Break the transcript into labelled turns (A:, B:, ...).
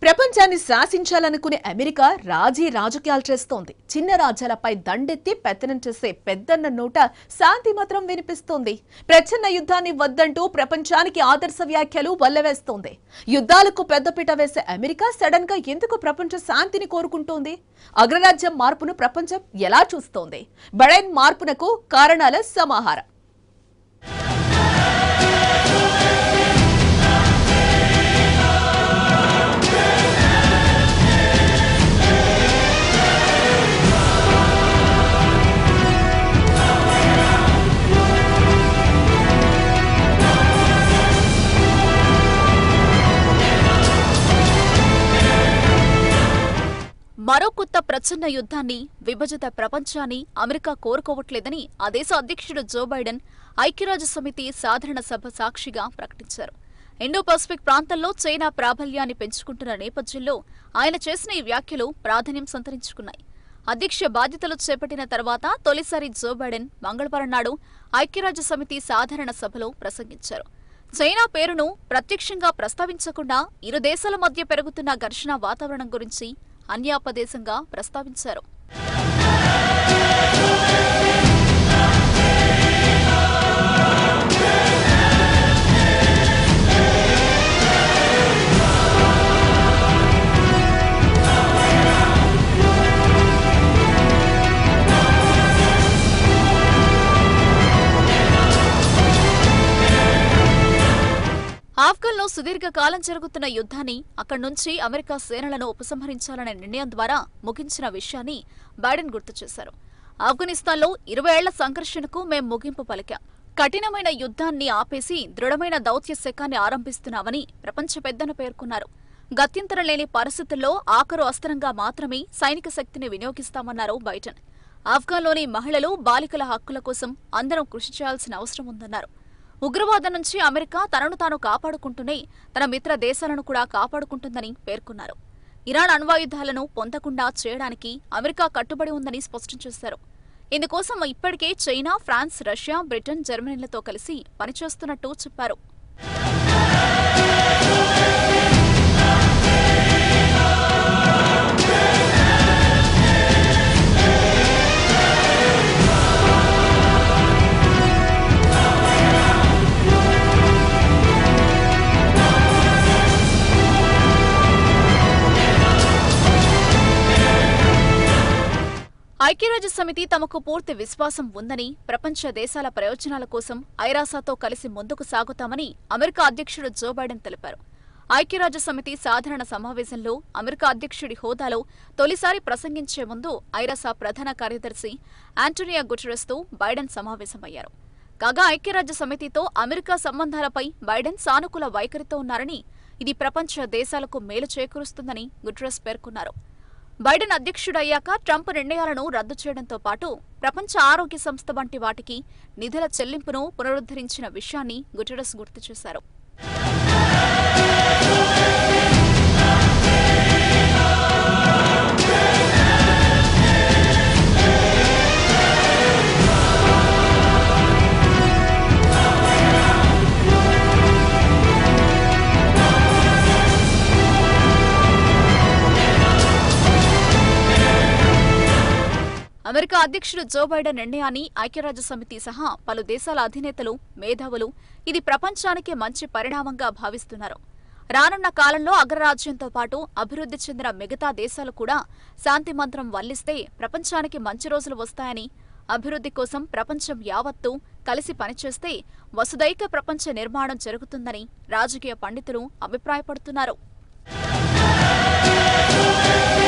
A: ప్రపంచాన్ని శాసించాలనుకునే అమెరికా రాజీ రాజకీయాలు చేస్తోంది చిన్న రాజ్యాలపై దండెత్తి పెత్తనం చేసే పెద్దన్న నోట శాంతి మాత్రం వినిపిస్తోంది ప్రచ్ఛన్న యుద్ధాన్ని వద్దంటూ ప్రపంచానికి ఆదర్శ వ్యాఖ్యలు వల్లవేస్తోంది యుద్ధాలకు పెద్దపీట వేసే అమెరికా సడన్ గా ఎందుకు ప్రపంచ శాంతిని కోరుకుంటోంది అగ్రరాజ్యం మార్పును ప్రపంచం ఎలా చూస్తోంది బడైన్ మార్పునకు కారణాల సమాహారం
B: మరో కొత్త ప్రచ్ఛన్న యుద్ధాన్ని విభజిత ప్రపంచాన్ని అమెరికా కోరుకోవట్లేదని ఆ దేశ అధ్యక్షుడు జో బైడెన్ ఐక్యరాజ్య సమితి సాధారణ సభ సాక్షిగా ప్రకటించారు ఇండో పసిఫిక్ ప్రాంతంలో చైనా ప్రాబల్యాన్ని పెంచుకుంటున్న నేపథ్యంలో ఆయన చేసిన ఈ వ్యాఖ్యలు ప్రాధాన్యం సంతరించుకున్నాయి అధ్యక్ష బాధ్యతలు చేపట్టిన తర్వాత తొలిసారి జో బైడెన్ మంగళవారం నాడు ఐక్యరాజ్య సమితి సాధారణ సభలో ప్రసంగించారు చైనా పేరును ప్రత్యక్షంగా ప్రస్తావించకుండా ఇరు దేశాల మధ్య పెరుగుతున్న ఘర్షణ వాతావరణం గురించి అన్యాపదేశంగా ప్రస్తావించారు ఆఫ్ఘన్లో సుదీర్ఘకాలం జరుగుతున్న యుద్ధాన్ని అక్కడి నుంచి అమెరికా సేనలను ఉపసంహరించాలనే నిర్ణయం ద్వారా ముగించిన విషయాన్ని బైడెన్ గుర్తు చేశారు ఆఫ్ఘనిస్తాన్లో ఇరవై ఏళ్ల సంఘర్షణకు మేం ముగింపు పలికాం కఠినమైన యుద్ధాన్ని ఆపేసి దృఢమైన దౌత్య శకాన్ని ఆరంభిస్తున్నామని ప్రపంచ పెద్దన పేర్కొన్నారు గత్యంతరం లేని పరిస్థితుల్లో ఆఖరు అస్త్రంగా మాత్రమే సైనిక శక్తిని వినియోగిస్తామన్నారు బైడెన్ ఆఫ్ఘన్లోని మహిళలు బాలికల హక్కుల కోసం అందరం కృషి చేయాల్సిన అవసరం ఉందన్నారు ఉగ్రవాదం నుంచి అమెరికా తనను తాను కాపాడుకుంటూనే తన మిత్ర దేశాలను కూడా కాపాడుకుంటుందని పేర్కొన్నారు ఇరాన్ అణ్వాయుధాలను పొందకుండా చేయడానికి అమెరికా కట్టుబడి ఉందని స్పష్టం చేశారు ఇందుకోసం ఇప్పటికే చైనా ఫ్రాన్స్ రష్యా బ్రిటన్ జర్మనీలతో కలిసి పనిచేస్తున్నట్టు చెప్పారు ఐక్యరాజ్య సమితి తమకు పూర్తి విశ్వాసం ఉందని ప్రపంచ దేశాల ప్రయోజనాల కోసం ఐరాసాతో కలిసి ముందుకు సాగుతామని అమెరికా అధ్యక్షుడు జో బైడెన్ తెలిపారు ఐక్యరాజ్య సమితి సాధారణ సమావేశంలో అమెరికా అధ్యక్షుడి హోదాలో తొలిసారి ప్రసంగించే ముందు ఐరాసా ప్రధాన కార్యదర్శి ఆంటోనియా గుటెరస్తో బైడెన్ సమావేశమయ్యారు కాగా ఐక్యరాజ్య సమితితో అమెరికా సంబంధాలపై బైడెన్ సానుకూల వైఖరితో ఉన్నారని ఇది ప్రపంచ దేశాలకు మేలు చేకూరుస్తుందని గుటెరస్ పేర్కొన్నారు బైడెన్ అధ్యక్షుడయ్యాక ట్రంప్ నిర్ణయాలను రద్దు చేయడంతో పాటు ప్రపంచ ఆరోగ్య సంస్థ వంటి వాటికి నిధుల చెల్లింపును పునరుద్ధరించిన విషయాన్ని గుటెరస్ గుర్తు చేశారు అమెరికా అధ్యక్షుడు జో బైడెన్ నిర్ణయాన్ని ఐక్యరాజ్య సమితి సహా పలు దేశాల అధినేతలు మేధావులు ఇది ప్రపంచానికి మంచి పరిణామంగా భావిస్తున్నారు రానున్న కాలంలో అగ్రరాజ్యంతో పాటు అభివృద్ధి చెందిన మిగతా దేశాలు కూడా శాంతి మంత్రం వల్లిస్తే ప్రపంచానికి మంచి రోజులు వస్తాయని అభివృద్ధి కోసం ప్రపంచం యావత్తూ కలిసి పనిచేస్తే వసుదైక ప్రపంచ నిర్మాణం జరుగుతుందని రాజకీయ పండితులు అభిప్రాయపడుతున్నారు